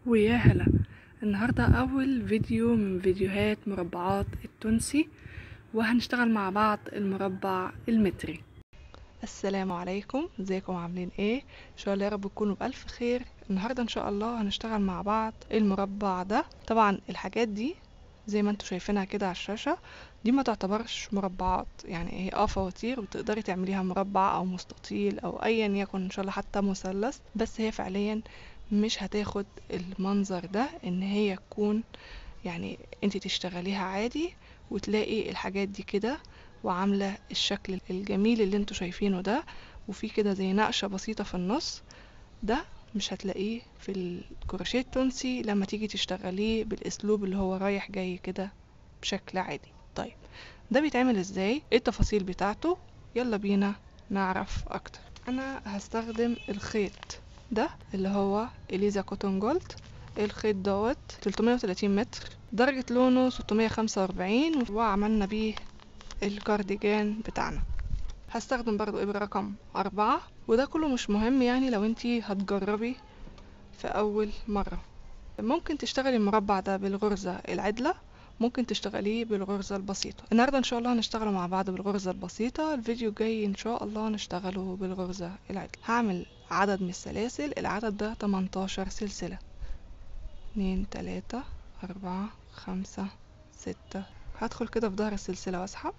ويا هلا النهاردة أول فيديو من فيديوهات مربعات التونسي وهنشتغل مع بعض المربع المتري السلام عليكم ازيكم عاملين ايه ان شاء الله يا رب تكونوا بألف خير النهاردة ان شاء الله هنشتغل مع بعض المربع ده طبعا الحاجات دي زي ما انتوا شايفينها كده على الشاشة دي ما تعتبرش مربعات يعني هي اه فواتير وتقدري تعمليها مربع او مستطيل او ايا يكن ان شاء الله حتى مثلث بس هي فعليا مش هتاخد المنظر ده ان هي تكون يعني انت تشتغليها عادي وتلاقي الحاجات دي كده وعاملة الشكل الجميل اللي انتوا شايفينه ده وفي كده زي نقشة بسيطة في النص ده مش هتلاقيه في الكروشيه التونسي لما تيجي تشتغليه بالاسلوب اللي هو رايح جاي كده بشكل عادي طيب ده بيتعمل ازاي ايه التفاصيل بتاعته يلا بينا نعرف اكتر انا هستخدم الخيط ده اللي هو اليزا كوتون جولد الخيط دوت 330 متر درجة لونه 645 وعملنا بيه الكارديجان بتاعنا هستخدم برضو ابرة رقم أربعة وده كله مش مهم يعني لو انتي هتجربي في أول مرة ممكن تشتغلي المربع ده بالغرزة العدلة ممكن تشتغليه بالغرزة البسيطة النهاردة ان شاء الله هنشتغل مع بعض بالغرزة البسيطة الفيديو الجاي ان شاء الله نشتغله بالغرزة العدلة هعمل عدد من السلاسل العدد ده 18 سلسلة اتنين تلاتة أربعة خمسة ستة هدخل كده في ظهر السلسلة واسحب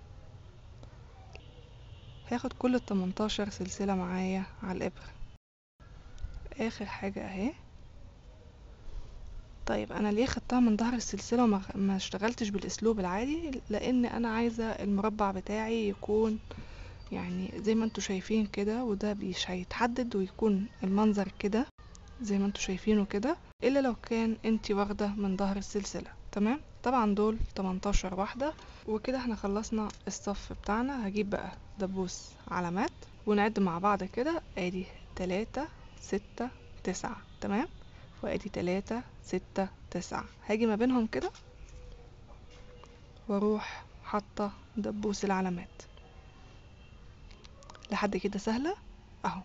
هاخد كل التمنتاشر سلسلة معايا على الإبرة آخر حاجة اهي طيب انا ليه خدتها من ظهر السلسله وما ما اشتغلتش بالاسلوب العادي لان انا عايزه المربع بتاعي يكون يعني زي ما انتوا شايفين كده وده مش هيتحدد ويكون المنظر كده زي ما انتوا شايفينه كده الا لو كان انتي واخده من ظهر السلسله تمام طبعا دول 18 واحده وكده احنا خلصنا الصف بتاعنا هجيب بقى دبوس علامات ونعد مع بعض كده ادي تلاتة ستة تسعة تمام وادي تلاتة ستة تسعة هاجي ما بينهم كده واروح حاطة دبوس العلامات لحد كده سهلة اهو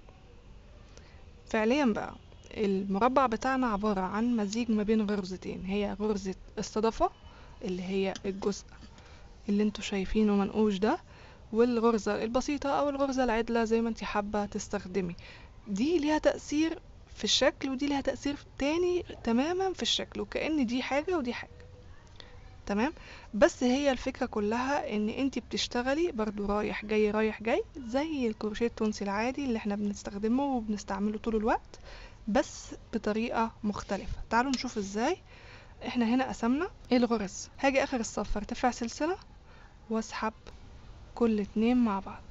فعليا بقى المربع بتاعنا عبارة عن مزيج ما بين غرزتين هي غرزة الصدفة اللي هي الجزء اللي انتوا شايفينه منقوش ده والغرزة البسيطة او الغرزة العدلة زي ما انت حابة تستخدمي دي ليها تأثير في الشكل ودي ليها تأثير تاني تماما في الشكل وكأن دي حاجة ودي حاجة تمام بس هي الفكرة كلها ان انت بتشتغلي برضو رايح جاي رايح جاي زي الكروشيه التونسي العادي اللي احنا بنستخدمه وبنستعمله طول الوقت بس بطريقة مختلفة تعالوا نشوف ازاي احنا هنا قسمنا الغرز هاجي اخر الصف ارتفع سلسلة واسحب كل اتنين مع بعض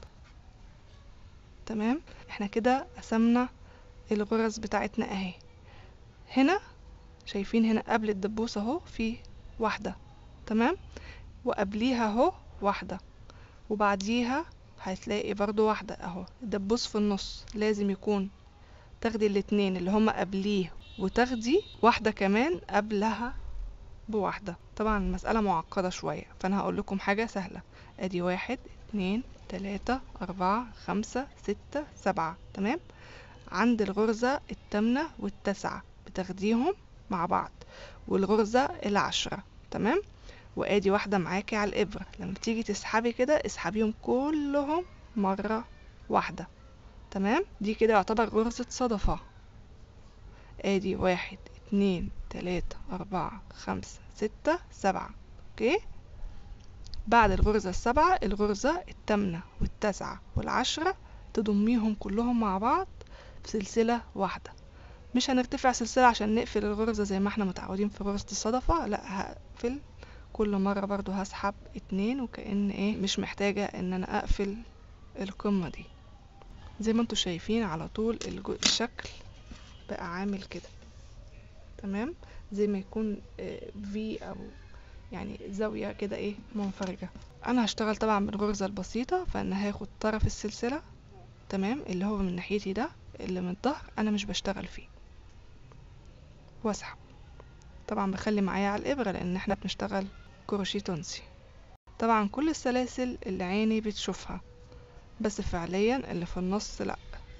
تمام احنا كده قسمنا الغرز بتاعتنا اهي هنا شايفين هنا قبل الدبوس اهو في واحدة تمام وقبليها اهو واحدة وبعديها هتلاقي برضو واحدة اهو الدبوس في النص لازم يكون تاخدي الاتنين اللي هما قبليه وتاخدي واحدة كمان قبلها بواحدة طبعا المسألة معقدة شوية فانا هقول لكم حاجة سهلة ادي واحد اتنين تلاتة اربعة خمسة ستة سبعة تمام عند الغرزة التامنة والتاسعة بتاخديهم مع بعض والغرزة العشرة تمام وادي واحدة معاكي على الابرة لما تيجي تسحبي كده اسحبيهم كلهم مرة واحدة تمام دي كده يعتبر غرزة صدفة ادي واحد اتنين تلاتة اربعة خمسة ستة سبعة اوكي بعد الغرزة السبعة الغرزة التامنة والتاسعة والعشرة تضميهم كلهم مع بعض في سلسلة واحدة مش هنرتفع سلسلة عشان نقفل الغرزة زي ما احنا متعودين في غرزة الصدفة لا هقفل كل مرة برضو هسحب اتنين وكأن ايه مش محتاجة ان انا اقفل القمة دي زي ما انتوا شايفين على طول الشكل بقى عامل كده تمام زي ما يكون في او يعني زاوية كده ايه منفرجة انا هشتغل طبعا بالغرزة البسيطة فانا هاخد طرف السلسلة تمام اللي هو من ناحيتي ده اللي من الظهر انا مش بشتغل فيه واسحب طبعا بخلي معايا على الابرة لان احنا بنشتغل كروشيه تونسي طبعا كل السلاسل اللي عيني بتشوفها بس فعليا اللي في النص لا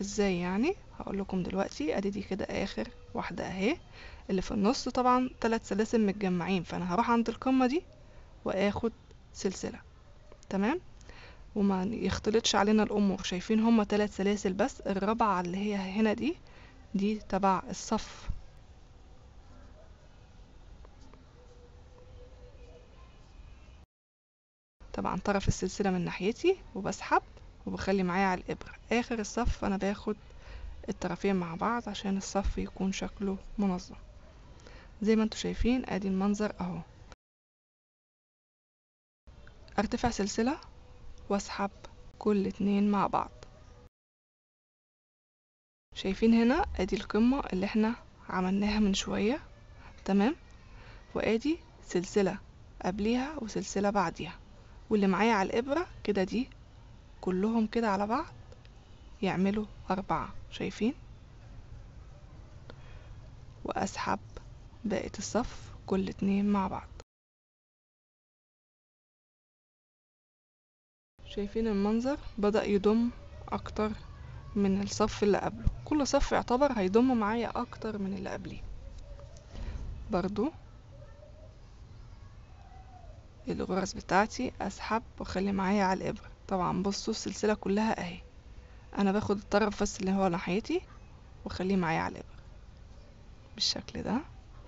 ازاي يعني هقول لكم دلوقتي ادي دي كده اخر واحده اهي اللي في النص طبعا ثلاث سلاسل متجمعين فانا هروح عند القمه دي واخد سلسله تمام وما يختلطش علينا الامور شايفين هما ثلاث سلاسل بس الرابعه اللي هي هنا دي دي تبع الصف طبعا طرف السلسلة من ناحيتي وبسحب وبخلي معايا على الإبرة آخر الصف أنا باخد الطرفين مع بعض عشان الصف يكون شكله منظم زي ما انتوا شايفين ادي المنظر اهو ارتفع سلسلة واسحب كل اتنين مع بعض شايفين هنا ادي القمة اللي احنا عملناها من شوية تمام وادي سلسلة قبليها وسلسلة بعديها واللي معايا على الإبرة كده دي كلهم كده على بعض يعملوا أربعة شايفين وأسحب بقية الصف كل اتنين مع بعض شايفين المنظر بدأ يضم أكتر من الصف اللي قبله كل صف يعتبر هيضم معايا أكتر من اللي قبليه برضو الغرز بتاعتي اسحب واخلي معايا على الابره طبعا بصوا السلسله كلها اهي انا باخد الطرف بس اللي هو ناحيتي واخليه معايا على الابره بالشكل ده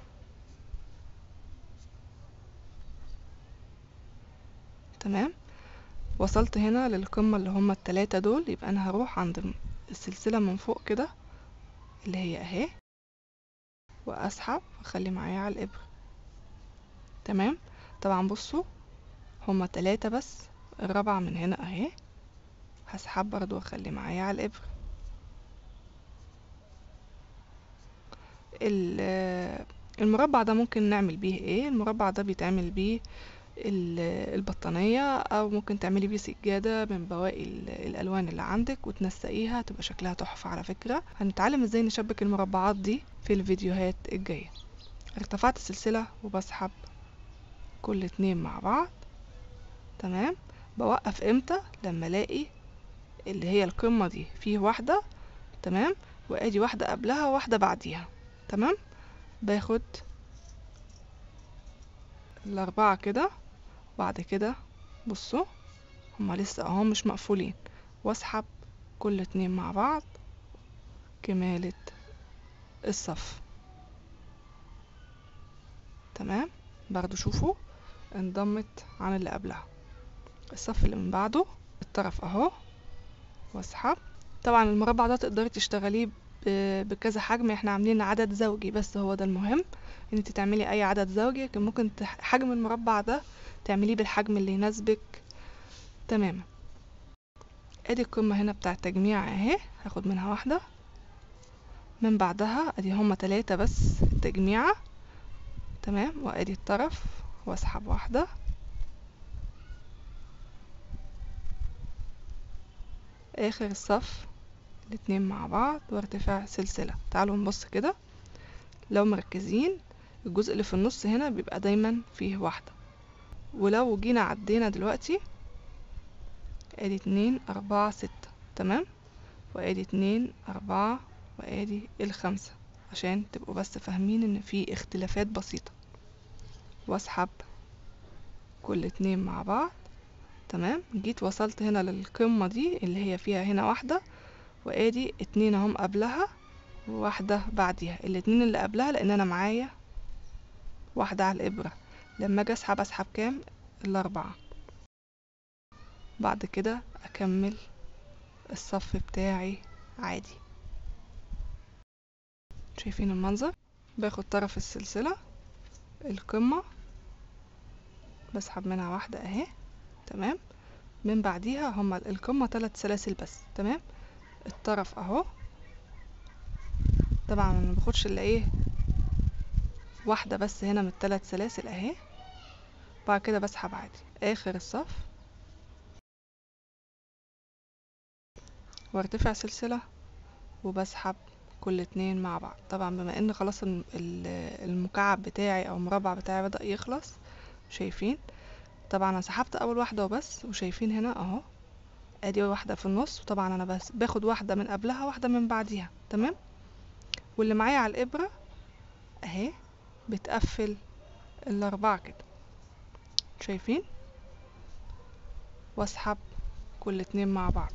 تمام وصلت هنا للقمة اللي هما التلاتة دول يبقى انا هروح عند السلسلة من فوق كده اللي هي اهي واسحب واخلي معايا على الابره تمام طبعا بصوا هما تلاتة بس الرابعة من هنا اهي هسحب برضو واخلي معايا على الابرة المربع ده ممكن نعمل بيه ايه المربع ده بيتعمل بيه البطانية او ممكن تعملي بيه سجادة من بواقي الالوان اللي عندك وتنسقيها تبقى شكلها تحفة على فكرة هنتعلم ازاي نشبك المربعات دي في الفيديوهات الجاية ارتفعت السلسلة وبسحب كل اتنين مع بعض تمام بوقف امتى لما الاقي اللي هي القمة دي فيه واحدة تمام وادي واحدة قبلها وواحدة بعديها تمام باخد الاربعة كده بعد كده بصوا هما لسه اهو مش مقفولين واسحب كل اتنين مع بعض كمالة الصف تمام برضو شوفوا انضمت عن اللي قبلها الصف اللي من بعده الطرف اهو واسحب طبعا المربع ده تقدري تشتغليه بكذا حجم احنا عاملين عدد زوجي بس هو ده المهم ان انت تعملي اي عدد زوجي لكن ممكن حجم المربع ده تعمليه بالحجم اللي يناسبك تماما ادي القمة هنا بتاع التجميع اهي هاخد منها واحدة من بعدها ادي هما تلاتة بس تجميعة تمام وادي الطرف واسحب واحدة اخر الصف الاتنين مع بعض وارتفاع سلسلة تعالوا نبص كده لو مركزين الجزء اللي في النص هنا بيبقى دايما فيه واحدة ولو جينا عدينا دلوقتي ادي اتنين اربعة ستة تمام وادي اتنين اربعة وادي الخمسة عشان تبقوا بس فاهمين ان في اختلافات بسيطة واسحب كل اتنين مع بعض تمام جيت وصلت هنا للقمة دي اللي هي فيها هنا واحدة وادي اتنين اهم قبلها وواحدة بعديها الاتنين اللي قبلها لان انا معايا واحدة على الابرة لما اجي اسحب اسحب كام الاربعة بعد كده اكمل الصف بتاعي عادي شايفين المنظر باخد طرف السلسلة القمة بسحب منها واحدة اهي تمام من بعديها هما القمة تلات سلاسل بس تمام الطرف اهو طبعا ما باخدش الا ايه واحدة بس هنا من التلات سلاسل اهي بعد كده بسحب عادي اخر الصف وارتفع سلسلة وبسحب كل اتنين مع بعض طبعا بما ان خلاص المكعب بتاعي او المربع بتاعي بدأ يخلص شايفين طبعا انا سحبت اول واحدة وبس وشايفين هنا اهو ادي واحدة في النص وطبعا انا بس باخد واحدة من قبلها واحدة من بعديها تمام واللي معايا على الابرة اهي بتقفل الاربعة كده شايفين واسحب كل اتنين مع بعض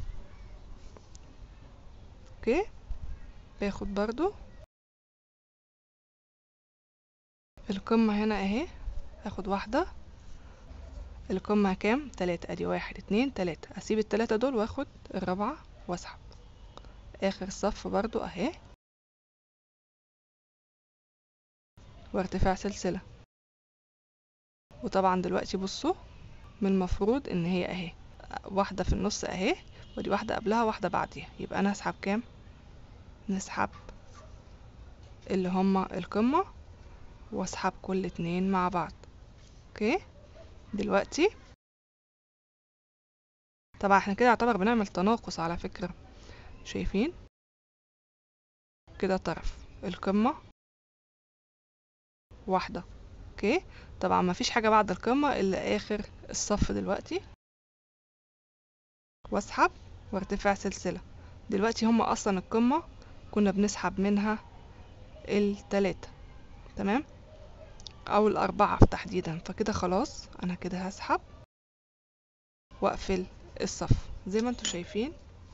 اوكي باخد برضو القمة هنا اهي اخد واحدة القمة كام تلاتة ادي واحد اتنين تلاتة اسيب التلاتة دول واخد الرابعة واسحب اخر صف برضو اهي وارتفاع سلسلة وطبعا دلوقتي بصوا من المفروض ان هي اهي واحدة في النص اهي ودي واحدة قبلها واحدة بعديها يبقى انا هسحب كام نسحب اللي هما القمة واسحب كل اتنين مع بعض اوكي دلوقتي طبعا احنا كده يعتبر بنعمل تناقص على فكرة شايفين كده طرف القمة واحدة اوكي طبعا ما فيش حاجة بعد القمة الا اخر الصف دلوقتي واسحب وارتفاع سلسلة دلوقتي هما اصلا القمة كنا بنسحب منها التلاتة تمام او الاربعة تحديدا فكده خلاص انا كده هسحب واقفل الصف زي ما انتوا شايفين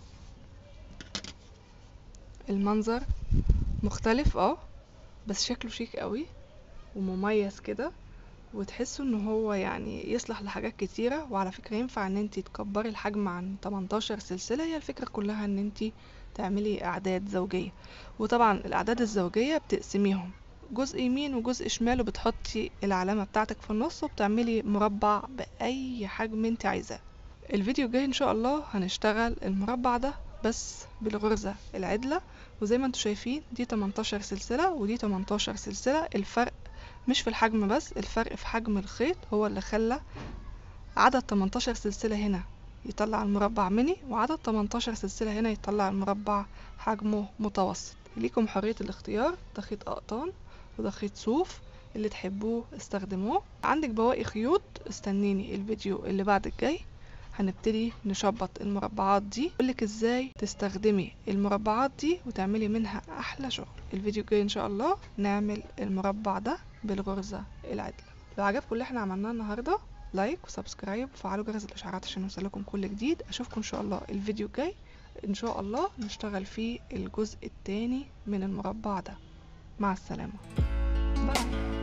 المنظر مختلف اه بس شكله شيك قوي ومميز كده وتحسوا ان هو يعني يصلح لحاجات كتيرة وعلى فكرة ينفع ان انتي تكبري الحجم عن 18 سلسلة هي الفكرة كلها ان انتي تعملي اعداد زوجية وطبعا الاعداد الزوجية بتقسميهم جزء يمين وجزء شمال وبتحطي العلامة بتاعتك في النص وبتعملي مربع بأي حجم انت عايزاه الفيديو الجاي ان شاء الله هنشتغل المربع ده بس بالغرزة العدلة وزي ما انتوا شايفين دي 18 سلسلة ودي 18 سلسلة الفرق مش في الحجم بس الفرق في حجم الخيط هو اللي خلى عدد 18 سلسلة هنا يطلع المربع ميني وعدد 18 سلسلة هنا يطلع المربع حجمه متوسط ليكم حرية الاختيار ده خيط أقطان وده خيط صوف اللي تحبوه استخدموه عندك بواقي خيوط استنيني الفيديو اللي بعد الجاي هنبتدي نشبط المربعات دي اقولك ازاي تستخدمي المربعات دي وتعملي منها احلى شغل الفيديو الجاي ان شاء الله نعمل المربع ده بالغرزة العدلة لو عجبكم اللي احنا عملناه النهاردة لايك وسبسكرايب وفعلوا جرس الاشعارات عشان يوصلكم كل جديد اشوفكم ان شاء الله الفيديو الجاي ان شاء الله نشتغل فيه الجزء التاني من المربع ده مع السلامة باي